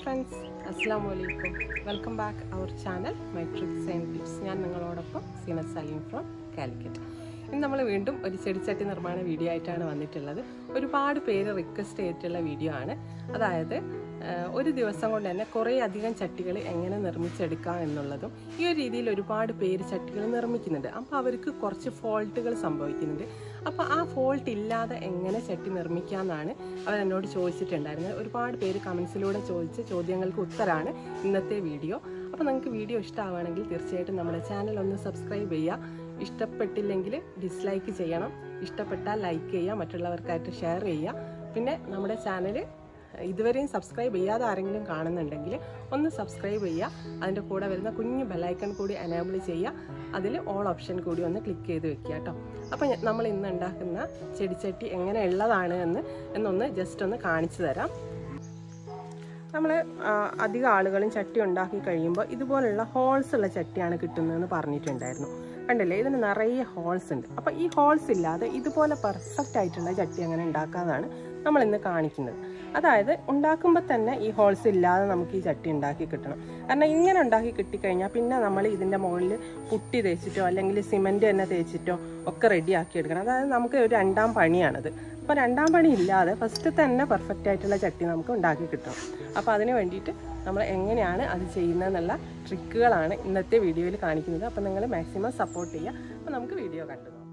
friends അസ്സാം വലൈക്കും welcome back our channel my tricks and tips ഞാൻ നിങ്ങളോടൊപ്പം സീനത്ത് സലീം ഫ്രം കാലിക്കറ്റ് ഇന്ന് നമ്മൾ വീണ്ടും ഒരു ചെടിച്ചട്ടി നിർമ്മാണ വീഡിയോ ആയിട്ടാണ് വന്നിട്ടുള്ളത് ഒരുപാട് പേര് റിക്വസ്റ്റ് ചെയ്തിട്ടുള്ള വീഡിയോ ആണ് അതായത് ആ, ഒരു ദിവസം കൊണ്ട് തന്നെ കുറേ അധികം ചട്ടികൾ എങ്ങനെ നിർമ്മിച്ചെടുക്കാം എന്നുള്ളതും ഈ ഒരു രീതിയിൽ ഒരുപാട് പേര് ചട്ടികൾ നിർമ്മിക്കുന്നുണ്ട് അപ്പോൾ അവർക്ക് കുറച്ച് ഫോൾട്ടുകൾ സംഭവിക്കുന്നുണ്ട് അപ്പോൾ ആ ഫോൾട്ട് ഇല്ലാതെ എങ്ങനെ ചട്ടി നിർമ്മിക്കാമെന്നാണ് അവർ എന്നോട് ചോദിച്ചിട്ടുണ്ടായിരുന്നത് ഒരുപാട് പേര് കമൻസിലൂടെ ചോദിച്ച ചോദ്യങ്ങൾക്ക് ഉത്തരമാണ് ഇന്നത്തെ വീഡിയോ അപ്പോൾ നിങ്ങൾക്ക് വീഡിയോ ഇഷ്ടമാവുകയാണെങ്കിൽ തീർച്ചയായിട്ടും നമ്മുടെ ചാനൽ ഒന്ന് സബ്സ്ക്രൈബ് ചെയ്യുക ഇഷ്ടപ്പെട്ടില്ലെങ്കിൽ ഡിസ്ലൈക്ക് ചെയ്യണം ഇഷ്ടപ്പെട്ടാൽ ലൈക്ക് ചെയ്യുക മറ്റുള്ളവർക്കായിട്ട് ഷെയർ ചെയ്യുക പിന്നെ നമ്മുടെ ചാനൽ ഇതുവരെയും സബ്സ്ക്രൈബ് ചെയ്യാതെ ആരെങ്കിലും കാണുന്നുണ്ടെങ്കിൽ ഒന്ന് സബ്സ്ക്രൈബ് ചെയ്യുക അതിൻ്റെ കൂടെ വരുന്ന കുഞ്ഞു ബെല്ലൈക്കൺ കൂടി എനേബിൾ ചെയ്യുക അതിൽ ഓൾ ഓപ്ഷൻ കൂടി ഒന്ന് ക്ലിക്ക് ചെയ്ത് വെക്കുക കേട്ടോ അപ്പോൾ ഞ- നമ്മൾ ഇന്ന് ഉണ്ടാക്കുന്ന ചെടിച്ചട്ടി എങ്ങനെ ഉള്ളതാണ് എന്ന് എന്നൊന്ന് ജസ്റ്റ് ഒന്ന് കാണിച്ചു തരാം നമ്മൾ അധികം ആളുകളും ചട്ടി ഉണ്ടാക്കി കഴിയുമ്പോൾ ഇതുപോലുള്ള ഹോൾസ് ഉള്ള ചട്ടിയാണ് കിട്ടുന്നതെന്ന് പറഞ്ഞിട്ടുണ്ടായിരുന്നു കണ്ടില്ലേ ഇതിന് നിറയെ ഹോൾസ് ഉണ്ട് അപ്പോൾ ഈ ഹോൾസ് ഇല്ലാതെ ഇതുപോലെ പെർഫെക്റ്റ് ആയിട്ടുള്ള ചട്ടി അങ്ങനെ ഉണ്ടാക്കാതാണ് നമ്മൾ ഇന്ന് കാണിക്കുന്നത് അതായത് ഉണ്ടാക്കുമ്പോൾ തന്നെ ഈ ഹോൾസ് ഇല്ലാതെ നമുക്ക് ഈ ചട്ടി ഉണ്ടാക്കി കിട്ടണം കാരണം ഇങ്ങനെ ഉണ്ടാക്കി കിട്ടിക്കഴിഞ്ഞാൽ പിന്നെ നമ്മൾ ഇതിൻ്റെ മുകളിൽ പുട്ടി തേച്ചിട്ടോ അല്ലെങ്കിൽ സിമൻറ്റ് തന്നെ തേച്ചിട്ടോ ഒക്കെ റെഡിയാക്കി എടുക്കണം അതായത് നമുക്ക് ഒരു രണ്ടാം പണിയാണത് അപ്പോൾ രണ്ടാം പണി ഇല്ലാതെ ഫസ്റ്റ് തന്നെ പെർഫെക്റ്റ് ആയിട്ടുള്ള ചട്ടി നമുക്ക് ഉണ്ടാക്കി കിട്ടണം അപ്പോൾ അതിന് വേണ്ടിയിട്ട് നമ്മൾ എങ്ങനെയാണ് അത് ചെയ്യുന്നതെന്നുള്ള ട്രിക്കുകളാണ് ഇന്നത്തെ വീഡിയോയിൽ കാണിക്കുന്നത് അപ്പോൾ നിങ്ങൾ മാക്സിമം സപ്പോർട്ട് ചെയ്യുക അപ്പോൾ നമുക്ക് വീഡിയോ കണ്ടു നോക്കാം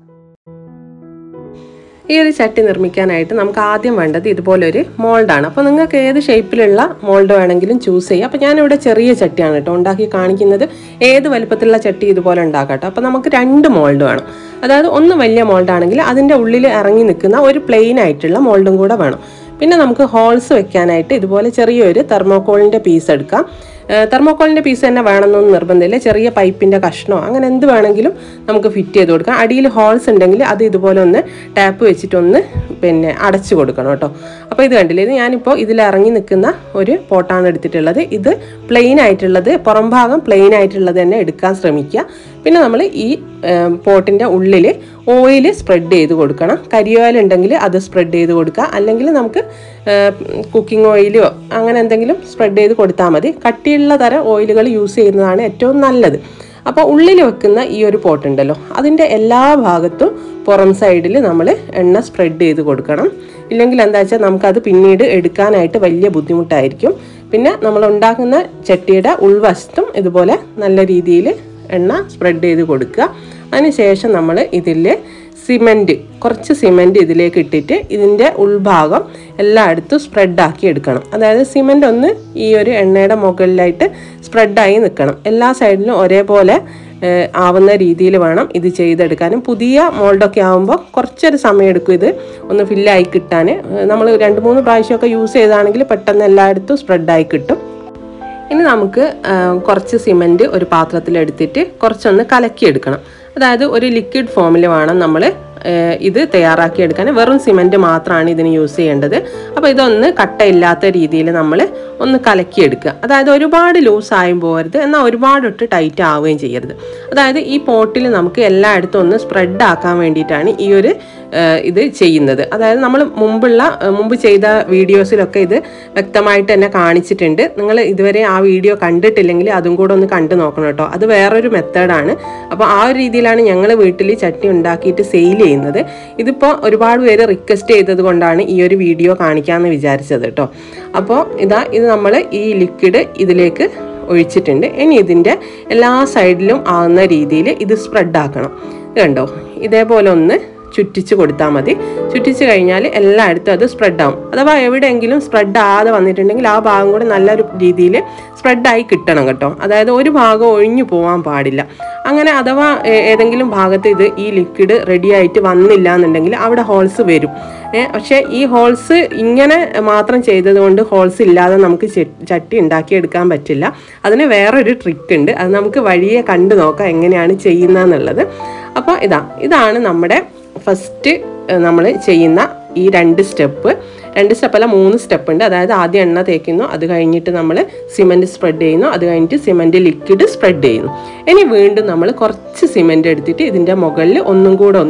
ഈ ഒരു ചട്ടി നിർമ്മിക്കാനായിട്ട് നമുക്ക് ആദ്യം വേണ്ടത് ഇതുപോലൊരു മോൾഡാണ് അപ്പോൾ നിങ്ങൾക്ക് ഏത് ഷേപ്പിലുള്ള മോൾഡ് വേണമെങ്കിലും ചൂസ് ചെയ്യാം അപ്പോൾ ഞാനിവിടെ ചെറിയ ചട്ടിയാണ് കേട്ടോ ഉണ്ടാക്കി കാണിക്കുന്നത് ഏത് വലുപ്പത്തിലുള്ള ചട്ടി ഇതുപോലെ ഉണ്ടാക്കാം കേട്ടോ അപ്പോൾ നമുക്ക് രണ്ട് മോൾഡ് വേണം അതായത് ഒന്ന് വലിയ മോൾഡാണെങ്കിൽ അതിൻ്റെ ഉള്ളിൽ ഇറങ്ങി നിൽക്കുന്ന ഒരു പ്ലെയിൻ ആയിട്ടുള്ള മോൾഡും കൂടെ വേണം പിന്നെ നമുക്ക് ഹോൾസ് വെക്കാനായിട്ട് ഇതുപോലെ ചെറിയൊരു തെർമോക്കോളിൻ്റെ പീസ് എടുക്കാം തെർമോക്കോളിൻ്റെ പീസ് തന്നെ വേണമെന്നൊന്നും നിർബന്ധമില്ല ചെറിയ പൈപ്പിൻ്റെ കഷ്ണമോ അങ്ങനെ എന്ത് വേണമെങ്കിലും നമുക്ക് ഫിറ്റ് ചെയ്ത് കൊടുക്കാം അടിയിൽ ഹോൾസ് ഉണ്ടെങ്കിൽ അത് ഇതുപോലെ ഒന്ന് ടാപ്പ് വെച്ചിട്ടൊന്ന് പിന്നെ അടച്ചു കൊടുക്കണം കേട്ടോ അപ്പോൾ ഇത് കണ്ടില്ലേ ഇത് ഞാനിപ്പോൾ ഇതിൽ ഇറങ്ങി നിൽക്കുന്ന ഒരു പോട്ടാണ് എടുത്തിട്ടുള്ളത് ഇത് പ്ലെയിൻ ആയിട്ടുള്ളത് പുറം ഭാഗം പ്ലെയിൻ ആയിട്ടുള്ളത് തന്നെ എടുക്കാൻ ശ്രമിക്കുക പിന്നെ നമ്മൾ ഈ പോട്ടിൻ്റെ ഉള്ളിൽ ഓയിൽ സ്പ്രെഡ് ചെയ്ത് കൊടുക്കണം കരിയോയിൽ ഉണ്ടെങ്കിൽ അത് സ്പ്രെഡ് ചെയ്ത് കൊടുക്കുക അല്ലെങ്കിൽ നമുക്ക് കുക്കിംഗ് ഓയിലോ അങ്ങനെ എന്തെങ്കിലും സ്പ്രെഡ് ചെയ്ത് കൊടുത്താൽ മതി കട്ടിയുള്ള തരം ഓയിലുകൾ യൂസ് ചെയ്യുന്നതാണ് ഏറ്റവും നല്ലത് അപ്പോൾ ഉള്ളിൽ വെക്കുന്ന ഈ ഒരു പോട്ടുണ്ടല്ലോ അതിൻ്റെ എല്ലാ ഭാഗത്തും പുറം സൈഡിൽ നമ്മൾ എണ്ണ സ്പ്രെഡ് ചെയ്ത് കൊടുക്കണം ഇല്ലെങ്കിൽ എന്താ വെച്ചാൽ നമുക്കത് പിന്നീട് എടുക്കാനായിട്ട് വലിയ ബുദ്ധിമുട്ടായിരിക്കും പിന്നെ നമ്മൾ ഉണ്ടാക്കുന്ന ചട്ടിയുടെ ഉൾവശത്തും ഇതുപോലെ നല്ല രീതിയിൽ എണ്ണ സ്പ്രെഡ് ചെയ്ത് കൊടുക്കുക അതിനുശേഷം നമ്മൾ ഇതിൽ സിമൻറ്റ് കുറച്ച് സിമൻറ്റ് ഇതിലേക്ക് ഇട്ടിട്ട് ഇതിൻ്റെ ഉൾഭാഗം എല്ലായിടത്തും സ്പ്രെഡാക്കി എടുക്കണം അതായത് സിമൻറ്റ് ഒന്ന് ഈ ഒരു എണ്ണയുടെ മുകളിലായിട്ട് സ്പ്രെഡായി നിൽക്കണം എല്ലാ സൈഡിലും ഒരേപോലെ ഏഹ്, ആവുന്ന രീതിയിൽ വേണം ഇത് ചെയ്തെടുക്കാനും പുതിയ മോൾഡൊക്കെ ആകുമ്പോൾ കുറച്ചൊരു സമയം എടുക്കും ഇത് ഒന്ന് ഫില്ലായി കിട്ടാൻ നമ്മൾ രണ്ട് മൂന്ന് പ്രാവശ്യമൊക്കെ യൂസ് ചെയ്താണെങ്കിൽ പെട്ടെന്ന് എല്ലായിടത്തും സ്പ്രെഡായി കിട്ടും ഇനി നമുക്ക് ആ, കുറച്ച് സിമൻറ്റ് ഒരു പാത്രത്തിലെടുത്തിട്ട് കുറച്ചൊന്ന് കലക്കിയെടുക്കണം അതായത് ഒരു ലിക്വിഡ് ഫോമിൽ വേണം നമ്മൾ ഇത് തയ്യാറാക്കിയെടുക്കാൻ വെറും സിമൻറ്റ് മാത്രമാണ് ഇതിന് യൂസ് ചെയ്യേണ്ടത് അപ്പോൾ ഇതൊന്ന് കട്ടയില്ലാത്ത രീതിയിൽ നമ്മൾ ഒന്ന് കലക്കിയെടുക്കുക അതായത് ഒരുപാട് ലൂസ് ആയും പോകരുത് എന്നാൽ ഒരുപാട് ഇട്ട് ടൈറ്റ് ആവുകയും ചെയ്യരുത് അതായത് ഈ പോട്ടിൽ നമുക്ക് എല്ലായിടത്തും ഒന്ന് സ്പ്രെഡ് ആക്കാൻ വേണ്ടിയിട്ടാണ് ഈ ഒരു ഏഹ് ഇത് ചെയ്യുന്നത് അതായത് നമ്മൾ മുമ്പുള്ള ഏഹ് മുമ്പ് ചെയ്ത വീഡിയോസിലൊക്കെ ഇത് വ്യക്തമായിട്ട് തന്നെ കാണിച്ചിട്ടുണ്ട് നിങ്ങൾ ഇതുവരെ ആ വീഡിയോ കണ്ടിട്ടില്ലെങ്കിൽ അതും കൂടെ ഒന്ന് കണ്ടു നോക്കണം കേട്ടോ അത് വേറൊരു മെത്തേഡാണ് അപ്പോൾ ആ ഒരു രീതിയിലാണ് ഞങ്ങൾ വീട്ടിൽ ചട്ടി ഉണ്ടാക്കിയിട്ട് സെയിൽ ചെയ്യുന്നത് ഇതിപ്പോൾ ഒരുപാട് പേര് റിക്വസ്റ്റ് ചെയ്തത് കൊണ്ടാണ് ഈ ഒരു വീഡിയോ കാണിക്കാമെന്ന് വിചാരിച്ചത് കേട്ടോ അപ്പോൾ ഇതാ ഇത് നമ്മൾ ഈ ലിക്വിഡ് ഇതിലേക്ക് ഒഴിച്ചിട്ടുണ്ട് ഇനി ഇതിൻ്റെ എല്ലാ സൈഡിലും ആവുന്ന രീതിയിൽ ഇത് സ്പ്രെഡ് ആക്കണം ഇത് കണ്ടോ ഇതേപോലെ ഒന്ന് ചുറ്റിച്ച് കൊടുത്താൽ മതി ചുറ്റിച്ച് കഴിഞ്ഞാൽ എല്ലായിടത്തും അത് സ്പ്രെഡ് ആവും അഥവാ എവിടെയെങ്കിലും സ്പ്രെഡ് ആകാതെ വന്നിട്ടുണ്ടെങ്കിൽ ആ ഭാഗം കൂടി നല്ലൊരു രീതിയിൽ സ്പ്രെഡായി കിട്ടണം കേട്ടോ അതായത് ഒരു ഭാഗം ഒഴിഞ്ഞു പോകാൻ പാടില്ല അങ്ങനെ അഥവാ ഏ- ഏതെങ്കിലും ഭാഗത്ത് ഇത് ഈ ലിക്വിഡ് റെഡി ആയിട്ട് വന്നില്ല എന്നുണ്ടെങ്കിൽ അവിടെ ഹോൾസ് വരും ഏ, പക്ഷേ ഈ ഹോൾസ് ഇങ്ങനെ മാത്രം ചെയ്തത് കൊണ്ട് ഹോൾസ് ഇല്ലാതെ നമുക്ക് ചെ- ചട്ടി ഉണ്ടാക്കിയെടുക്കാൻ പറ്റില്ല അതിന് വേറൊരു ട്രിക്ക് ഉണ്ട് അത് നമുക്ക് വഴിയെ കണ്ടു നോക്കാം എങ്ങനെയാണ് ചെയ്യുന്നതെന്നുള്ളത് അപ്പോൾ ഇതാ ഇതാണ് നമ്മുടെ ഫസ്റ്റ് നമ്മൾ ചെയ്യുന്ന ഈ രണ്ട് സ്റ്റെപ്പ് രണ്ട് സ്റ്റെപ്പല്ല മൂന്ന് സ്റ്റെപ്പ് ഉണ്ട് അതായത് ആദ്യം എണ്ണ തേക്കുന്നു അത് കഴിഞ്ഞിട്ട് നമ്മൾ സിമൻറ്റ് സ്പ്രെഡ് ചെയ്യുന്നു അത് കഴിഞ്ഞിട്ട് സിമൻറ്റ് ലിക്വിഡ് സ്പ്രെഡ് ചെയ്യുന്നു ഇനി വീണ്ടും നമ്മൾ കുറച്ച് സിമൻറ്റ് എടുത്തിട്ട് ഇതിൻ്റെ മുകളിൽ ഒന്നും കൂടെ ഒന്ന്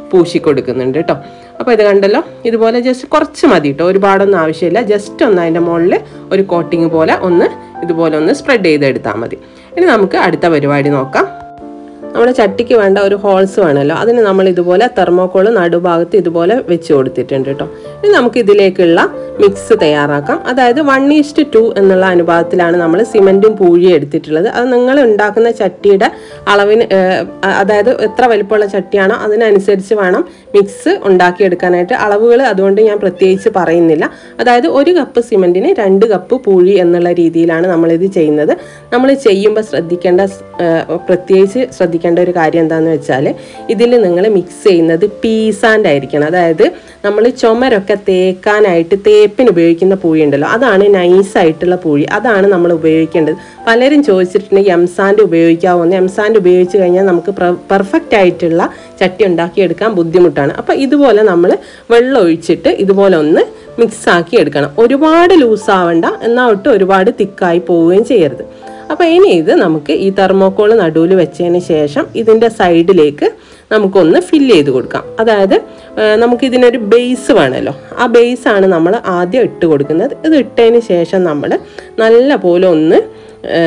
പൂശി കൊടുക്കുന്നുണ്ട് കേട്ടോ അപ്പോൾ ഇത് കണ്ടല്ലോ ഇതുപോലെ ജസ്റ്റ് കുറച്ച് മതി കേട്ടോ ഒരുപാടൊന്നും ആവശ്യമില്ല ജസ്റ്റ് ഒന്ന് അതിൻ്റെ മുകളിൽ ഒരു കോട്ടിങ് പോലെ ഒന്ന് ഇതുപോലെ ഒന്ന് സ്പ്രെഡ് ചെയ്തെടുത്താൽ മതി ഇനി നമുക്ക് അടുത്ത പരിപാടി നോക്കാം നമ്മുടെ ചട്ടിക്ക് വേണ്ട ഒരു ഹോൾസ് വേണമല്ലോ അതിന് നമ്മൾ ഇതുപോലെ തെർമോക്കോൾ നടുഭാഗത്ത് ഇതുപോലെ വെച്ച് കൊടുത്തിട്ടുണ്ട് കേട്ടോ ഇനി നമുക്ക് ഇതിലേക്കുള്ള മിക്സ് തയ്യാറാക്കാം അതായത് വൺ ഈസ്റ്റ് ടു എന്നുള്ള അനുപാതത്തിലാണ് നമ്മൾ സിമെൻറ്റും പൂഴിയും എടുത്തിട്ടുള്ളത് അത് നിങ്ങൾ ഉണ്ടാക്കുന്ന ചട്ടിയുടെ അളവിന് ഏഹ്, അതായത് എത്ര വലിപ്പമുള്ള ചട്ടിയാണോ അതിനനുസരിച്ച് വേണം മിക്സ് ഉണ്ടാക്കിയെടുക്കാനായിട്ട് അളവുകൾ അതുകൊണ്ട് ഞാൻ പ്രത്യേകിച്ച് പറയുന്നില്ല അതായത് ഒരു കപ്പ് സിമെൻറ്റിന് രണ്ട് കപ്പ് പൂഴി എന്നുള്ള രീതിയിലാണ് നമ്മളിത് ചെയ്യുന്നത് നമ്മൾ ചെയ്യുമ്പോൾ ശ്രദ്ധിക്കേണ്ട സ്- ഏഹ് പ്രത്യേകിച്ച് ശ്രദ്ധിക്കേണ്ട ഒരു കാര്യം എന്താണെന്ന് വെച്ചാൽ ഇതിൽ നിങ്ങൾ മിക്സ് ചെയ്യുന്നത് പീസാൻ്റെ ആയിരിക്കണം അതായത് നമ്മൾ ചുമരൊക്കെ തേക്കാനായിട്ട് തേപ്പിന് ഉപയോഗിക്കുന്ന പൂഴി ഉണ്ടല്ലോ അതാണ് നൈസായിട്ടുള്ള പൂഴി അതാണ് നമ്മൾ ഉപയോഗിക്കേണ്ടത് പലരും ചോദിച്ചിട്ടുണ്ടെങ്കിൽ എംസാൻഡ് ഉപയോഗിക്കാവോ എന്ന് എംസാൻഡ് ഉപയോഗിച്ച് കഴിഞ്ഞാൽ നമുക്ക് പെർഫെക്റ്റ് ആയിട്ടുള്ള ചട്ടി ഉണ്ടാക്കിയെടുക്കാൻ ബുദ്ധിമുട്ടാണ് അപ്പോൾ ഇതുപോലെ നമ്മൾ വെള്ളം ഒഴിച്ചിട്ട് ഇതുപോലെ ഒന്ന് മിക്സ് ആക്കി എടുക്കണം ഒരുപാട് ലൂസ് ആവണ്ട എന്നാൽ ഒട്ട് ഒരുപാട് തിക്കായി പോവുകയും ചെയ്യരുത് അപ്പോൾ ഇനി ഇത് നമുക്ക് ഈ തെർമോക്കോൾ നടുവിൽ വെച്ചതിന് ശേഷം ഇതിൻ്റെ സൈഡിലേക്ക് നമുക്കൊന്ന് ഫില്ല് ചെയ്ത് കൊടുക്കാം അതായത് ആ, നമുക്ക് ഇതിനൊരു ബേസ് വേണമല്ലോ ആ ബേസാണ് നമ്മൾ ആദ്യം ഇട്ട് കൊടുക്കുന്നത് ഇത് ഇട്ടതിന് ശേഷം നമ്മൾ നല്ല പോലെ ഒന്ന് ആ,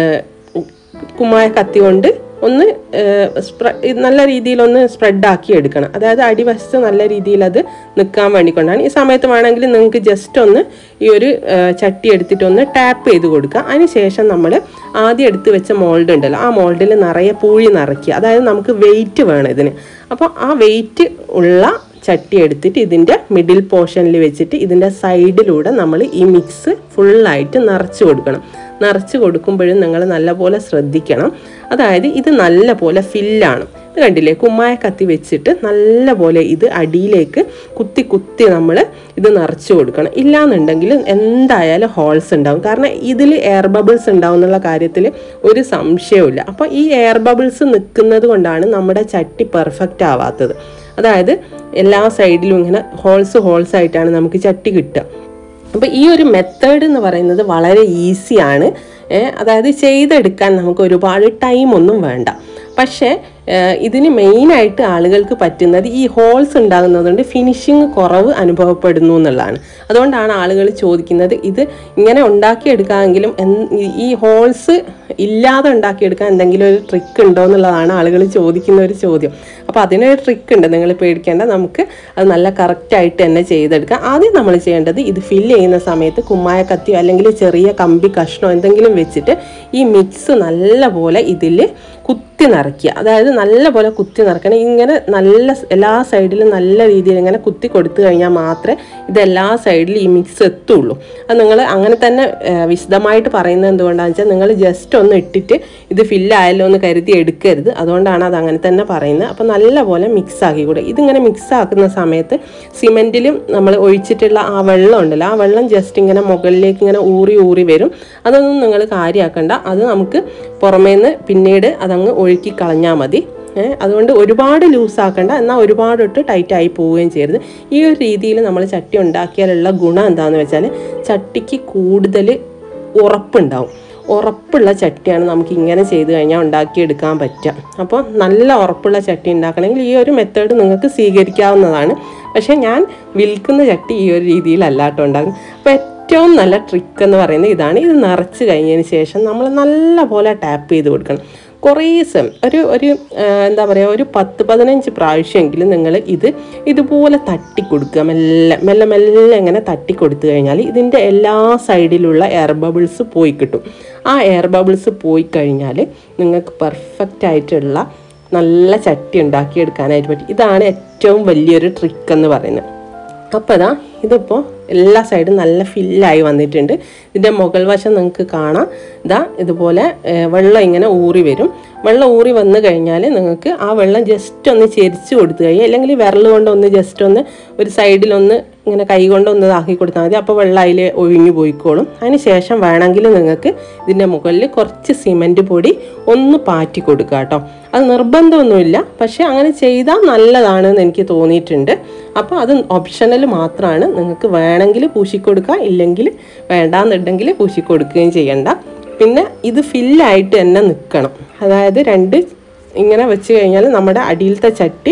കുമ്മായ കത്തി കൊണ്ട് ഒന്ന് സ്പ്ര നല്ല രീതിയിലൊന്ന് സ്പ്രെഡാക്കി എടുക്കണം അതായത് അടിവശത്ത് നല്ല രീതിയിൽ അത് നിൽക്കാൻ വേണ്ടി കൊണ്ടാണ് ഈ സമയത്ത് വേണമെങ്കിൽ നിങ്ങൾക്ക് ജസ്റ്റ് ഒന്ന് ഈ ഒരു ആ, ചട്ടി എടുത്തിട്ട് ഒന്ന് ടാപ്പ് ചെയ്ത് കൊടുക്കുക അതിന് ശേഷം നമ്മൾ ആദ്യം എടുത്ത് വെച്ച മോൾഡ് ഉണ്ടല്ലോ ആ മോൾഡിൽ നിറയെ പൂഴി നിറയ്ക്കുക അതായത് നമുക്ക് വെയിറ്റ് വേണം ഇതിന് അപ്പോൾ ആ വെയിറ്റ് ഉള്ള ചട്ടി എടുത്തിട്ട് ഇതിൻ്റെ മിഡിൽ പോർഷനിൽ വെച്ചിട്ട് ഇതിൻ്റെ സൈഡിലൂടെ നമ്മൾ ഈ മിക്സ് ഫുള്ളായിട്ട് നിറച്ച് കൊടുക്കണം നിറച്ച് കൊടുക്കുമ്പോഴും നിങ്ങൾ നല്ലപോലെ ശ്രദ്ധിക്കണം അതായത് ഇത് നല്ലപോലെ ഫില്ലാണ് ഇത് കണ്ടില്ലേ കുമ്മായ കത്തി വെച്ചിട്ട് നല്ലപോലെ ഇത് അടിയിലേക്ക് കുത്തി കുത്തി നമ്മൾ ഇത് നിറച്ച് കൊടുക്കണം ഇല്ലാന്നുണ്ടെങ്കിൽ എന്തായാലും ഹോൾസ് ഉണ്ടാവും കാരണം ഇതിൽ എയർ ബബിൾസ് ഉണ്ടാവും എന്നുള്ള കാര്യത്തിൽ ഒരു സംശയവുമില്ല അപ്പോൾ ഈ എയർ ബബിൾസ് നിൽക്കുന്നത് കൊണ്ടാണ് നമ്മുടെ ചട്ടി പെർഫെക്റ്റ് ആവാത്തത് അതായത് എല്ലാ സൈഡിലും ഇങ്ങനെ ഹോൾസ് ഹോൾസ് ആയിട്ടാണ് നമുക്ക് ചട്ടി കിട്ടുക അപ്പോൾ ഈ ഒരു മെത്തേഡ് എന്ന് പറയുന്നത് വളരെ ഈസിയാണ് അതായത് ചെയ്തെടുക്കാൻ നമുക്ക് ഒരുപാട് ടൈമൊന്നും വേണ്ട പക്ഷേ ഏഹ് ഇതിന് മെയിനായിട്ട് ആളുകൾക്ക് പറ്റുന്നത് ഈ ഹോൾസ് ഉണ്ടാകുന്നതുകൊണ്ട് ഫിനിഷിങ് കുറവ് അനുഭവപ്പെടുന്നു എന്നുള്ളതാണ് അതുകൊണ്ടാണ് ആളുകൾ ചോദിക്കുന്നത് ഇത് ഇങ്ങനെ ഉണ്ടാക്കിയെടുക്കാമെങ്കിലും എൻ- ഈ- ഈ ഹോൾസ് ഇല്ലാതെ ഉണ്ടാക്കിയെടുക്കാൻ എന്തെങ്കിലും ഒരു ട്രിക്ക് ഉണ്ടോ എന്നുള്ളതാണ് ആളുകൾ ചോദിക്കുന്ന ഒരു ചോദ്യം അപ്പോൾ അതിനൊരു ട്രിക്ക് ഉണ്ട് നിങ്ങൾ പേടിക്കേണ്ട നമുക്ക് അത് നല്ല കറക്റ്റായിട്ട് തന്നെ ചെയ്തെടുക്കാം ആദ്യം നമ്മൾ ചെയ്യേണ്ടത് ഇത് ഫില്ല് ചെയ്യുന്ന സമയത്ത് കുമ്മായ കത്തിയോ അല്ലെങ്കിൽ ചെറിയ കമ്പി കഷ്ണോ എന്തെങ്കിലും വെച്ചിട്ട് ഈ മിക്സ് നല്ലപോലെ ഇതിൽ കുത്തി നിറയ്ക്കുക അതായത് നല്ലപോലെ കുത്തി നിറക്കണം ഇങ്ങനെ നല്ല സ് എല്ലാ സൈഡിലും നല്ല രീതിയിൽ ഇങ്ങനെ കുത്തി കൊടുത്തു കഴിഞ്ഞാൽ മാത്രമേ ഇത് എല്ലാ സൈഡിലും ഈ മിക്സ് എത്തുള്ളൂ അത് നിങ്ങൾ അങ്ങനെ തന്നെ ആ, വിശദമായിട്ട് പറയുന്നത് എന്തുകൊണ്ടാണെന്ന് വെച്ചാൽ നിങ്ങൾ ജസ്റ്റ് ഒന്ന് ഇട്ടിട്ട് ഇത് ഫില്ലായല്ലോ എന്ന് കരുതി എടുക്കരുത് അതുകൊണ്ടാണ് അത് അങ്ങനെ തന്നെ പറയുന്നത് അപ്പോൾ നല്ലപോലെ മിക്സ് ആക്കി കൂടെ ഇതിങ്ങനെ മിക്സ് ആക്കുന്ന സമയത്ത് സിമെൻറ്റിലും നമ്മൾ ഒഴിച്ചിട്ടുള്ള ആ വെള്ളം ഉണ്ടല്ലോ ആ വെള്ളം ജസ്റ്റ് ഇങ്ങനെ മുകളിലേക്ക് ഇങ്ങനെ ഊറി ഊറി വരും അതൊന്നും നിങ്ങൾ കാര്യമാക്കണ്ട അത് നമുക്ക് പുറമേന്ന് പിന്നീട് അതങ്ങ് ഒഴുക്കി കളഞ്ഞാൽ മതി ഏ, അതുകൊണ്ട് ഒരുപാട് ലൂസ് ആക്കണ്ട എന്നാൽ ഒരുപാട് ഇട്ട് ടൈറ്റ് ആയി പോവുകയും ചെയ്യരുത് ഈ ഒരു രീതിയിൽ നമ്മൾ ചട്ടി ഉണ്ടാക്കിയാലുള്ള ഗുണം എന്താണെന്ന് വെച്ചാൽ ചട്ടിക്ക് കൂടുതൽ ഉറപ്പുണ്ടാവും ഉറപ്പുള്ള ചട്ടിയാണ് നമുക്ക് ഇങ്ങനെ ചെയ്ത് കഴിഞ്ഞാൽ ഉണ്ടാക്കിയെടുക്കാൻ പറ്റുക അപ്പോൾ നല്ല ഉറപ്പുള്ള ചട്ടി ഉണ്ടാക്കണമെങ്കിൽ ഈ ഒരു മെത്തേഡ് നിങ്ങൾക്ക് സ്വീകരിക്കാവുന്നതാണ് പക്ഷേ ഞാൻ വിൽക്കുന്ന ചട്ടി ഈ ഒരു രീതിയിലല്ല കേട്ടോ ഉണ്ടാകും അപ്പോൾ ഏറ്റവും നല്ല ട്രിക്ക് എന്ന് പറയുന്നത് ഇതാണ് ഇത് നിറച്ച് കഴിഞ്ഞതിന് ശേഷം നമ്മൾ നല്ല പോലെ ടാപ്പ് ചെയ്ത് കൊടുക്കണം കുറേ സം ഒരു ഒരു ആ, എന്താ പറയുക ഒരു പത്ത് പതിനഞ്ച് പ്രാവശ്യമെങ്കിലും നിങ്ങൾ ഇത് ഇതുപോലെ തട്ടി കൊടുക്കുക മെല്ലെ മെല്ലെ മെല്ലെ ഇങ്ങനെ തട്ടി കൊടുത്തു കഴിഞ്ഞാൽ ഇതിൻ്റെ എല്ലാ സൈഡിലുള്ള എയർ ബബിൾസ് പോയി കിട്ടും ആ എയർ ബബിൾസ് പോയി കഴിഞ്ഞാൽ നിങ്ങൾക്ക് പെർഫെക്റ്റ് ആയിട്ടുള്ള നല്ല ചട്ടി ഉണ്ടാക്കിയെടുക്കാനായിട്ട് പറ്റും ഇതാണ് ഏറ്റവും വലിയൊരു ട്രിക്ക് എന്ന് പറയുന്നത് അപ്പോൾ ഇതാ ഇതിപ്പോൾ എല്ലാ സൈഡും നല്ല ഫില്ലായി വന്നിട്ടുണ്ട് ഇതിൻ്റെ മുകൾ വശം നിങ്ങൾക്ക് കാണാം ഇതാ ഇതുപോലെ ഏർ, വെള്ളം ഇങ്ങനെ ഊറി വരും വെള്ളം ഊറി വന്നു കഴിഞ്ഞാൽ നിങ്ങൾക്ക് ആ വെള്ളം ജസ്റ്റ് ഒന്ന് ചെരിച്ച് കൊടുത്തു കഴിഞ്ഞാൽ അല്ലെങ്കിൽ വിരൽ കൊണ്ട് ഒന്ന് ജസ്റ്റ് ഒന്ന് ഒരു സൈഡിലൊന്ന് ഇങ്ങനെ കൈ കൊണ്ട് ഒന്ന് ഇതാക്കി കൊടുത്താൽ മതി അപ്പോൾ വെള്ളം അതിൽ ഒഴിഞ്ഞു പോയിക്കോളും അതിന് ശേഷം വേണമെങ്കിൽ നിങ്ങൾക്ക് ഇതിൻ്റെ മുകളിൽ കുറച്ച് സിമൻറ്റ് പൊടി ഒന്ന് പാറ്റി കൊടുക്കുക കേട്ടോ അത് നിർബന്ധമൊന്നുമില്ല പക്ഷേ അങ്ങനെ ചെയ്താൽ നല്ലതാണെന്ന് എനിക്ക് തോന്നിയിട്ടുണ്ട് അപ്പോൾ അത് ഓപ്ഷണൽ മാത്രമാണ് നിങ്ങൾക്ക് വേണമെങ്കിൽ പൂശിക്കൊടുക്കുക ഇല്ലെങ്കിൽ വേണ്ടാന്നുണ്ടെങ്കിൽ പൂശിക്കൊടുക്കുകയും ചെയ്യണ്ട പിന്നെ ഇത് ഫില്ലായിട്ട് തന്നെ നിൽക്കണം അതായത് രണ്ട് ഇങ്ങനെ വെച്ച് കഴിഞ്ഞാൽ നമ്മുടെ അടിയിലത്തെ ചട്ടി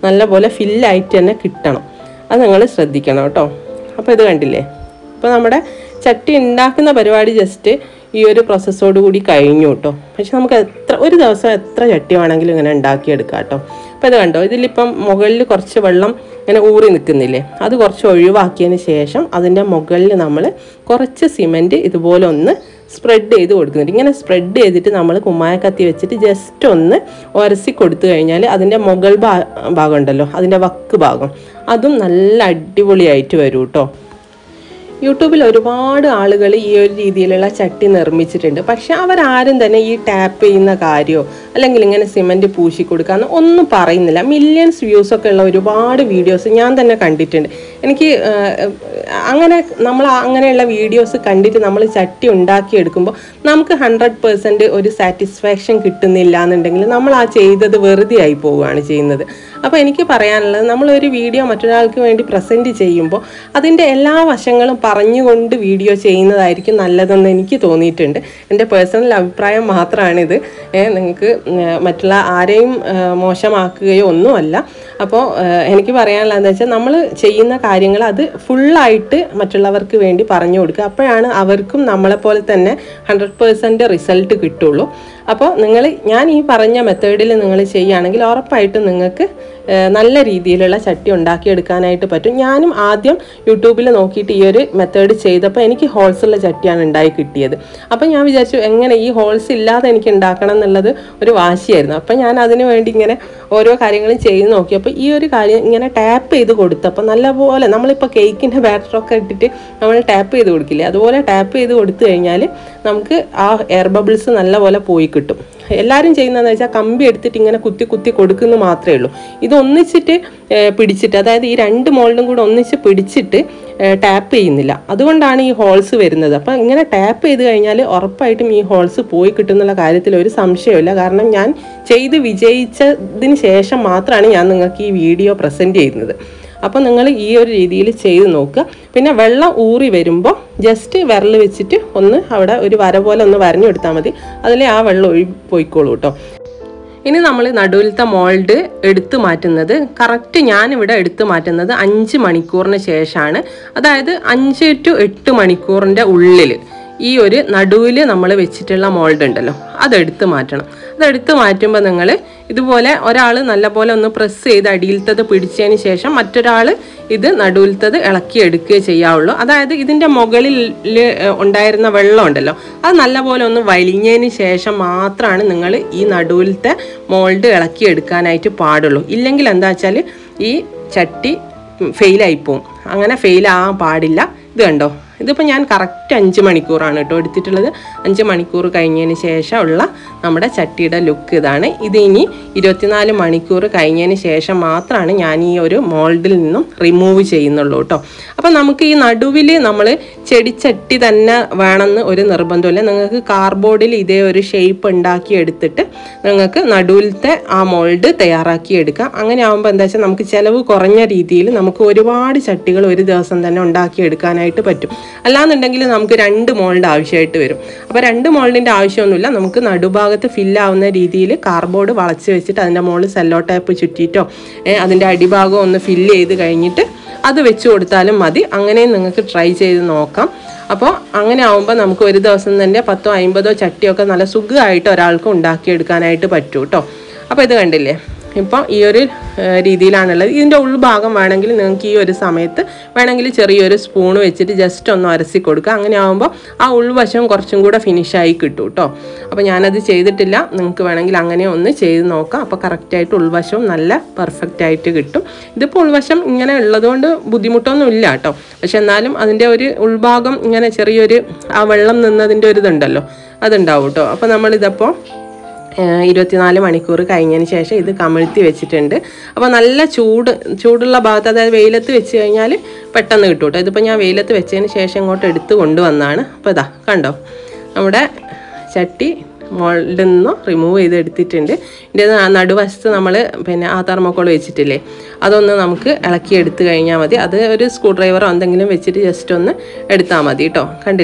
നല്ലപോലെ ഫില്ലായിട്ട് തന്നെ കിട്ടണം അത് നിങ്ങൾ ശ്രദ്ധിക്കണം കേട്ടോ അപ്പോൾ ഇത് കണ്ടില്ലേ അപ്പോൾ നമ്മുടെ ചട്ടി ഉണ്ടാക്കുന്ന പരിപാടി ജസ്റ്റ് ഈ ഒരു പ്രോസസ്സോട് കൂടി കഴിഞ്ഞു കേട്ടോ പക്ഷെ നമുക്ക് എത്ര ഒരു ദിവസം എത്ര ചട്ടി വേണമെങ്കിലും ഇങ്ങനെ ഉണ്ടാക്കിയെടുക്കാം കേട്ടോ അപ്പോൾ ഇത് കണ്ടോ ഇതിലിപ്പം മുകളിൽ കുറച്ച് വെള്ളം ഇങ്ങനെ ഊറി നിൽക്കുന്നില്ലേ അത് കുറച്ച് ഒഴിവാക്കിയതിന് ശേഷം അതിൻ്റെ മുകളിൽ നമ്മൾ കുറച്ച് സിമൻറ്റ് ഇതുപോലെ ഒന്ന് സ്പ്രെഡ് ചെയ്ത് കൊടുക്കുന്നുണ്ട് ഇങ്ങനെ സ്പ്രെഡ് ചെയ്തിട്ട് നമ്മൾ കുമ്മായ കത്തി വെച്ചിട്ട് ജസ്റ്റ് ഒന്ന് ഉരസി കൊടുത്തു കഴിഞ്ഞാൽ അതിൻ്റെ മുകൾ ഭാ ഭാഗം ഉണ്ടല്ലോ അതിൻ്റെ വക്ക് ഭാഗം അതും നല്ല അടിപൊളിയായിട്ട് വരും കേട്ടോ യൂട്യൂബിൽ ഒരുപാട് ആളുകൾ ഈ ഒരു രീതിയിലുള്ള ചട്ടി നിർമ്മിച്ചിട്ടുണ്ട് പക്ഷെ അവരാരും തന്നെ ഈ ടാപ്പ് ചെയ്യുന്ന കാര്യമോ അല്ലെങ്കിൽ ഇങ്ങനെ സിമൻറ്റ് പൂശി കൊടുക്കാന്ന് ഒന്നും പറയുന്നില്ല മില്യൺസ് വ്യൂസ് ഒക്കെ ഉള്ള ഒരുപാട് വീഡിയോസ് ഞാൻ തന്നെ കണ്ടിട്ടുണ്ട് എനിക്ക് ആ, അങ്ങനെ നമ്മൾ അങ്ങനെയുള്ള വീഡിയോസ് കണ്ടിട്ട് നമ്മൾ ചട്ടി ഉണ്ടാക്കിയെടുക്കുമ്പോൾ നമുക്ക് ഹൺഡ്രഡ് പേഴ്സൻറ്റ് ഒരു സാറ്റിസ്ഫാക്ഷൻ കിട്ടുന്നില്ല എന്നുണ്ടെങ്കിൽ നമ്മൾ ആ ചെയ്തത് വെറുതെ ആയി പോവുകയാണ് ചെയ്യുന്നത് അപ്പോൾ എനിക്ക് പറയാനുള്ളത് നമ്മളൊരു വീഡിയോ മറ്റൊരാൾക്ക് വേണ്ടി പ്രസൻറ്റ് ചെയ്യുമ്പോൾ അതിൻ്റെ എല്ലാ വശങ്ങളും പറഞ്ഞുകൊണ്ട് വീഡിയോ ചെയ്യുന്നതായിരിക്കും നല്ലതെന്ന് എനിക്ക് തോന്നിയിട്ടുണ്ട് എൻ്റെ പേഴ്സണൽ അഭിപ്രായം മാത്രമാണിത് ഏഹ് നിങ്ങൾക്ക് ഉം, മറ്റുള്ള ആരെയും ഏഹ്, മോശമാക്കുകയോ ഒന്നുമല്ല അപ്പോൾ ഏഹ്, എനിക്ക് പറയാനുള്ളത് എന്താ വെച്ചാൽ നമ്മൾ ചെയ്യുന്ന കാര്യങ്ങൾ അത് ഫുള്ളായിട്ട് മറ്റുള്ളവർക്ക് വേണ്ടി പറഞ്ഞു കൊടുക്കുക അപ്പോഴാണ് അവർക്കും നമ്മളെപ്പോലെ തന്നെ ഹൺഡ്രഡ് പേഴ്സൻറ്റ് റിസൾട്ട് കിട്ടുള്ളൂ അപ്പോൾ നിങ്ങൾ ഞാൻ ഈ പറഞ്ഞ മെത്തേഡിൽ നിങ്ങൾ ചെയ്യുകയാണെങ്കിൽ ഉറപ്പായിട്ടും നിങ്ങൾക്ക് ഏഹ്, നല്ല രീതിയിലുള്ള ചട്ടി ഉണ്ടാക്കിയെടുക്കാനായിട്ട് പറ്റും ഞാനും ആദ്യം യൂട്യൂബിൽ നോക്കിയിട്ട് ഈ ഒരു മെത്തേഡ് ചെയ്തപ്പോൾ എനിക്ക് ഹോൾസ് ഉള്ള ചട്ടിയാണ് ഉണ്ടായി കിട്ടിയത് അപ്പോൾ ഞാൻ വിചാരിച്ചു എങ്ങനെ ഈ ഹോൾസ് ഇല്ലാതെ എനിക്ക് ഉണ്ടാക്കണം എന്നുള്ളത് ഒരു വാശിയായിരുന്നു അപ്പോൾ ഞാൻ അതിന് വേണ്ടി ഇങ്ങനെ ഓരോ കാര്യങ്ങളും ചെയ്ത് നോക്കിയപ്പോൾ ഈ ഒരു കാര്യം ഇങ്ങനെ ടാപ്പ് ചെയ്ത് കൊടുത്തപ്പോൾ നല്ലപോലെ നമ്മളിപ്പോൾ കേക്കിൻ്റെ ബാറ്ററൊക്കെ ഇട്ടിട്ട് നമ്മൾ ടാപ്പ് ചെയ്ത് കൊടുക്കില്ലേ അതുപോലെ ടാപ്പ് ചെയ്ത് കൊടുത്തു കഴിഞ്ഞാൽ നമുക്ക് ആ എയർ ബബിൾസ് നല്ലപോലെ പോയി കിട്ടും എല്ലാവരും ചെയ്യുന്നതെന്ന് വെച്ചാൽ കമ്പി എടുത്തിട്ട് ഇങ്ങനെ കുത്തി കുത്തി കൊടുക്കുന്നു മാത്രമേ ഉള്ളൂ ഇത് ഒന്നിച്ചിട്ട് ഏർ, പിടിച്ചിട്ട് അതായത് ഈ രണ്ട് മോൾഡും കൂടെ ഒന്നിച്ച് പിടിച്ചിട്ട് ടാപ്പ് ചെയ്യുന്നില്ല അതുകൊണ്ടാണ് ഈ ഹോൾസ് വരുന്നത് അപ്പം ഇങ്ങനെ ടാപ്പ് ചെയ്ത് കഴിഞ്ഞാൽ ഉറപ്പായിട്ടും ഈ ഹോൾസ് പോയി കിട്ടുന്നുള്ള കാര്യത്തിൽ ഒരു സംശയമില്ല കാരണം ഞാൻ ചെയ്ത് വിജയിച്ചതിന് ശേഷം മാത്രമാണ് ഞാൻ നിങ്ങൾക്ക് ഈ വീഡിയോ പ്രസൻറ്റ് ചെയ്യുന്നത് അപ്പോൾ നിങ്ങൾ ഈ ഒരു രീതിയിൽ ചെയ്ത് നോക്കുക പിന്നെ വെള്ളം ഊറി വരുമ്പോൾ ജസ്റ്റ് വിരൽ വെച്ചിട്ട് ഒന്ന് അവിടെ ഒരു വര പോലെ ഒന്ന് വരഞ്ഞു കൊടുത്താൽ മതി അതിൽ ആ വെള്ളം ഒഴി പോയിക്കോളൂ കേട്ടോ ഇനി നമ്മൾ നടുവിലത്തെ മോൾഡ് എടുത്തു മാറ്റുന്നത് കറക്റ്റ് ഞാനിവിടെ എടുത്തു മാറ്റുന്നത് അഞ്ച് മണിക്കൂറിന് ശേഷമാണ് അതായത് അഞ്ച് ടു എട്ട് മണിക്കൂറിൻ്റെ ഉള്ളിൽ ഈ ഒരു നടുവിൽ നമ്മൾ വെച്ചിട്ടുള്ള മോൾഡ് ഉണ്ടല്ലോ അതെടുത്ത് മാറ്റണം അതെടുത്ത് മാറ്റുമ്പോൾ നിങ്ങൾ ഇതുപോലെ ഒരാൾ നല്ലപോലെ ഒന്ന് പ്രസ് ചെയ്ത് അടിയിലത്തത് പിടിച്ചതിന് ശേഷം മറ്റൊരാൾ ഇത് നടുവിലത്തത് ഇളക്കി എടുക്കുകയോ ചെയ്യാവുള്ളൂ അതായത് ഇതിൻ്റെ മുകളിൽ ഏഹ്, ഉണ്ടായിരുന്ന വെള്ളം ഉണ്ടല്ലോ അത് നല്ലപോലെ ഒന്ന് വലിഞ്ഞതിന് ശേഷം മാത്രമാണ് നിങ്ങൾ ഈ നടുവിലത്തെ മോൾഡ് ഇളക്കി എടുക്കാനായിട്ട് പാടുള്ളൂ ഇല്ലെങ്കിൽ എന്താ വെച്ചാൽ ഈ ചട്ടി ഫെയിലായി പോവും അങ്ങനെ ഫെയിൽ ആവാൻ പാടില്ല ഇത് കണ്ടോ ഇതിപ്പോൾ ഞാൻ കറക്റ്റ് അഞ്ച് മണിക്കൂറാണ് കേട്ടോ എടുത്തിട്ടുള്ളത് അഞ്ച് മണിക്കൂർ കഴിഞ്ഞതിന് ശേഷം ഉള്ള നമ്മുടെ ചട്ടിയുടെ ലുക്ക് ഇതാണ് ഇത് ഇനി ഇരുപത്തിനാല് മണിക്കൂർ കഴിഞ്ഞതിന് ശേഷം മാത്രമാണ് ഞാൻ ഈ ഒരു മോൾഡിൽ നിന്നും റിമൂവ് ചെയ്യുന്നുള്ളൂ കേട്ടോ അപ്പം നമുക്ക് ഈ നടുവിൽ നമ്മൾ ചെടിച്ചട്ടി തന്നെ വേണമെന്ന് ഒരു നിർബന്ധമില്ല നിങ്ങൾക്ക് കാർബോർഡിൽ ഇതേ ഒരു ഷേപ്പ് ഉണ്ടാക്കി എടുത്തിട്ട് നിങ്ങൾക്ക് നടുവിലത്തെ ആ മോൾഡ് തയ്യാറാക്കി എടുക്കാം അങ്ങനെ ആകുമ്പോൾ എന്താ വെച്ചാൽ നമുക്ക് ചിലവ് കുറഞ്ഞ രീതിയിൽ നമുക്ക് ഒരുപാട് ചട്ടികൾ ഒരു ദിവസം തന്നെ ഉണ്ടാക്കി എടുക്കാനായിട്ട് പറ്റും അല്ലാന്നുണ്ടെങ്കിൽ നമുക്ക് രണ്ട് മോൾഡ് ആവശ്യമായിട്ട് വരും അപ്പോൾ രണ്ട് മോൾഡിൻ്റെ ആവശ്യമൊന്നുമില്ല നമുക്ക് നടുഭാഗത്ത് ഫില്ലാവുന്ന രീതിയിൽ കാർബോർഡ് വളച്ച് വെച്ചിട്ട് അതിൻ്റെ മുകളിൽ സെല്ലോ ടൈപ്പ് ചുറ്റിയിട്ടോ ഏ, അതിൻ്റെ അടിഭാഗം ഒന്ന് ഫില്ല് ചെയ്ത് കഴിഞ്ഞിട്ട് അത് വെച്ച് കൊടുത്താലും മതി അങ്ങനെയും നിങ്ങൾക്ക് ട്രൈ ചെയ്ത് നോക്കാം അപ്പോൾ അങ്ങനെ ആവുമ്പോൾ നമുക്ക് ഒരു ദിവസം തന്നെ പത്തോ അമ്പതോ ചട്ടിയൊക്കെ നല്ല സുഖമായിട്ട് ഒരാൾക്ക് ഉണ്ടാക്കിയെടുക്കാനായിട്ട് പറ്റും കേട്ടോ അപ്പോൾ ഇത് കണ്ടില്ലേ ഇപ്പോൾ ഈ ഒരു ഏഹ്, രീതിയിലാണുള്ളത് ഇതിൻ്റെ ഉൾഭാഗം വേണമെങ്കിൽ നിങ്ങൾക്ക് ഈ ഒരു സമയത്ത് വേണമെങ്കിൽ ചെറിയൊരു സ്പൂൺ വെച്ചിട്ട് ജസ്റ്റ് ഒന്ന് അരസി കൊടുക്കുക അങ്ങനെ ആകുമ്പോൾ ആ ഉൾവശം കുറച്ചും കൂടെ ഫിനിഷായി കിട്ടും കേട്ടോ അപ്പോൾ ഞാനത് ചെയ്തിട്ടില്ല നിങ്ങൾക്ക് വേണമെങ്കിൽ അങ്ങനെ ഒന്ന് ചെയ്ത് നോക്കാം അപ്പോൾ കറക്റ്റായിട്ട് ഉൾവശവും നല്ല പെർഫെക്റ്റ് ആയിട്ട് കിട്ടും ഇതിപ്പോൾ ഉൾവശം ഇങ്ങനെ ഉള്ളതുകൊണ്ട് ബുദ്ധിമുട്ടൊന്നും ഇല്ല കേട്ടോ പക്ഷെ എന്നാലും അതിൻ്റെ ഒരു ഉൾഭാഗം ഇങ്ങനെ ചെറിയൊരു ആ വെള്ളം നിന്നതിൻ്റെ ഒരു ഇതുണ്ടല്ലോ അതുണ്ടാവും കേട്ടോ അപ്പോൾ നമ്മളിതപ്പോൾ ഏഹ് ഇരുപത്തിനാല് മണിക്കൂർ കഴിഞ്ഞതിന് ശേഷം ഇത് കമിഴ്ത്തി വെച്ചിട്ടുണ്ട് അപ്പോൾ നല്ല ചൂട് ചൂടുള്ള ഭാഗത്ത് അതായത് വെയിലത്ത് വെച്ച് കഴിഞ്ഞാൽ പെട്ടെന്ന് കിട്ടും കേട്ടോ ഇതിപ്പോൾ ഞാൻ വെയിലത്ത് വെച്ചതിന് ശേഷം ഇങ്ങോട്ട് എടുത്ത് കൊണ്ടുവന്നാണ് അപ്പോൾ ഇതാ കണ്ടോ നമ്മുടെ ചട്ടി മോൾഡിൽ നിന്ന് റിമൂവ് ചെയ്ത് എടുത്തിട്ടുണ്ട് ഇതിൻ്റെ നടുവശത്ത് നമ്മൾ പിന്നെ ആ തെർമോക്കോൾ വെച്ചിട്ടില്ലേ അതൊന്ന് നമുക്ക് ഇളക്കി എടുത്തു കഴിഞ്ഞാൽ മതി അത് ഒരു സ്ക്രൂ ഡ്രൈവറോ എന്തെങ്കിലും വെച്ചിട്ട് ജസ്റ്റ് ഒന്ന് എടുത്താൽ മതി കേട്ടോ കണ്ടില്ലേ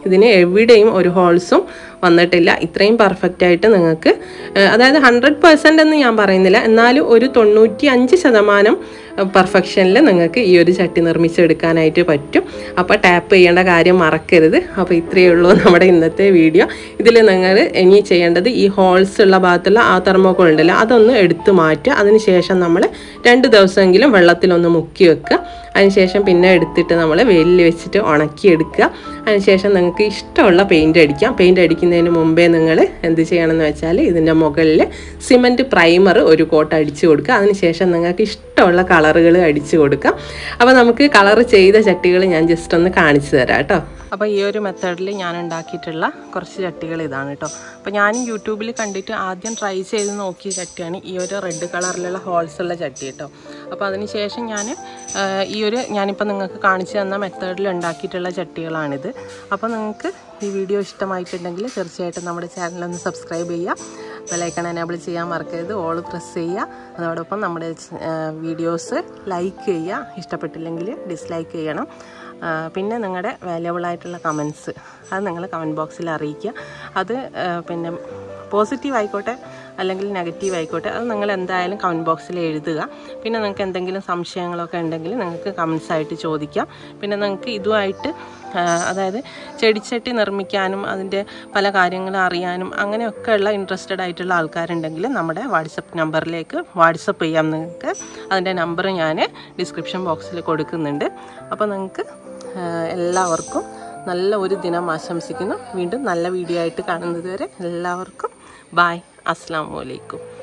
ഇതിന് എവിടെയും ഒരു ഹോൾസും വന്നിട്ടില്ല ഇത്രയും പെർഫെക്റ്റ് ആയിട്ട് നിങ്ങൾക്ക് ഏഹ്, അതായത് ഹൺഡ്രഡ് പെർസെൻ്റ് എന്ന് ഞാൻ പറയുന്നില്ല എന്നാലും ഒരു തൊണ്ണൂറ്റി അഞ്ച് ശതമാനം പെർഫെക്ഷനിൽ നിങ്ങൾക്ക് ഈ ഒരു ചട്ടി നിർമ്മിച്ചെടുക്കാനായിട്ട് പറ്റും അപ്പോൾ ടാപ്പ് ചെയ്യേണ്ട കാര്യം മറക്കരുത് അപ്പോൾ ഇത്രയേ ഉള്ളൂ നമ്മുടെ ഇന്നത്തെ വീഡിയോ ഇതിൽ നിങ്ങൾ ഇനി ചെയ്യേണ്ടത് ഈ ഹോൾസ് ഉള്ള ഭാഗത്തുള്ള ആ തെർമോക്കോൾ ഉണ്ടല്ലോ അതൊന്ന് എടുത്തു മാറ്റുക അതിനുശേഷം നമ്മൾ രണ്ട് ദിവസമെങ്കിലും വെള്ളത്തിലൊന്ന് മുക്കി വെക്കുക അതിനുശേഷം പിന്നെ എടുത്തിട്ട് നമ്മൾ വെയിലിൽ വെച്ചിട്ട് ഉണക്കിയെടുക്കുക അതിനുശേഷം നിങ്ങൾക്ക് ഇഷ്ടമുള്ള പെയിൻറ് അടിക്കാം പെയിൻറ് അടിക്കുന്നതിന് മുമ്പേ നിങ്ങൾ എന്ത് ചെയ്യണമെന്ന് വെച്ചാൽ ഇതിൻ്റെ മുകളിൽ സിമൻറ്റ് പ്രൈമർ ഒരു കോട്ട് അടിച്ചു കൊടുക്കുക അതിനുശേഷം നിങ്ങൾക്ക് ഇഷ്ടമുള്ള കളറുകൾ അടിച്ചു കൊടുക്കാം അപ്പോൾ നമുക്ക് കളർ ചെയ്ത ചട്ടികൾ ഞാൻ ജസ്റ്റ് ഒന്ന് കാണിച്ചു തരാം കേട്ടോ അപ്പോൾ ഈ ഒരു മെത്തേഡിൽ ഞാൻ ഉണ്ടാക്കിയിട്ടുള്ള കുറച്ച് ചട്ടികൾ ഇതാണ് കേട്ടോ അപ്പോൾ ഞാൻ യൂട്യൂബിൽ കണ്ടിട്ട് ആദ്യം ട്രൈ ചെയ്ത് നോക്കിയ ചട്ടിയാണ് ഈ ഒരു റെഡ് കളറിലുള്ള ഹോൾസ് ഉള്ള ചട്ടി കേട്ടോ അപ്പോൾ അതിന് ശേഷം ഞാൻ ഈ ഒരു ഞാനിപ്പോൾ നിങ്ങൾക്ക് കാണിച്ചു തന്ന മെത്തേഡിൽ ഉണ്ടാക്കിയിട്ടുള്ള ചട്ടികളാണിത് അപ്പോൾ നിങ്ങൾക്ക് ഈ വീഡിയോ ഇഷ്ടമായിട്ടുണ്ടെങ്കിൽ തീർച്ചയായിട്ടും നമ്മുടെ ചാനലൊന്ന് സബ്സ്ക്രൈബ് ചെയ്യുക ബെലൈക്കൺ എനേബിൾ ചെയ്യാൻ മറക്കരുത് ഓൾ പ്രസ് ചെയ്യുക അതോടൊപ്പം നമ്മുടെ വീഡിയോസ് ലൈക്ക് ചെയ്യുക ഇഷ്ടപ്പെട്ടില്ലെങ്കിൽ ഡിസ്ലൈക്ക് ചെയ്യണം ആ, പിന്നെ നിങ്ങളുടെ വാല്യബിൾ ആയിട്ടുള്ള കമൻസ് അത് നിങ്ങൾ കമൻറ്റ് ബോക്സിൽ അറിയിക്കുക അത് ആ, പിന്നെ പോസിറ്റീവ് ആയിക്കോട്ടെ അല്ലെങ്കിൽ നെഗറ്റീവ് ആയിക്കോട്ടെ അത് നിങ്ങൾ എന്തായാലും കമൻറ്റ് ബോക്സിൽ എഴുതുക പിന്നെ നിങ്ങൾക്ക് എന്തെങ്കിലും സംശയങ്ങളൊക്കെ ഉണ്ടെങ്കിൽ നിങ്ങൾക്ക് കമൻസ് ആയിട്ട് ചോദിക്കാം പിന്നെ നിങ്ങൾക്ക് ഇതുമായിട്ട് ആ, അതായത് ചെടിച്ചട്ടി നിർമ്മിക്കാനും അതിൻ്റെ പല കാര്യങ്ങളും അറിയാനും അങ്ങനെയൊക്കെയുള്ള ഇൻട്രസ്റ്റഡ് ആയിട്ടുള്ള ആൾക്കാരുണ്ടെങ്കിൽ നമ്മുടെ വാട്സപ്പ് നമ്പറിലേക്ക് വാട്സപ്പ് ചെയ്യാം നിങ്ങൾക്ക് അതിൻ്റെ നമ്പർ ഞാൻ ഡിസ്ക്രിപ്ഷൻ ബോക്സിൽ കൊടുക്കുന്നുണ്ട് അപ്പോൾ നിങ്ങൾക്ക് ആ, എല്ലാവർക്കും നല്ല ഒരു ദിനം ആശംസിക്കുന്നു വീണ്ടും നല്ല വീഡിയോ ആയിട്ട് കാണുന്നത് വരെ എല്ലാവർക്കും ബായ് അസ്സാം വലൈക്കും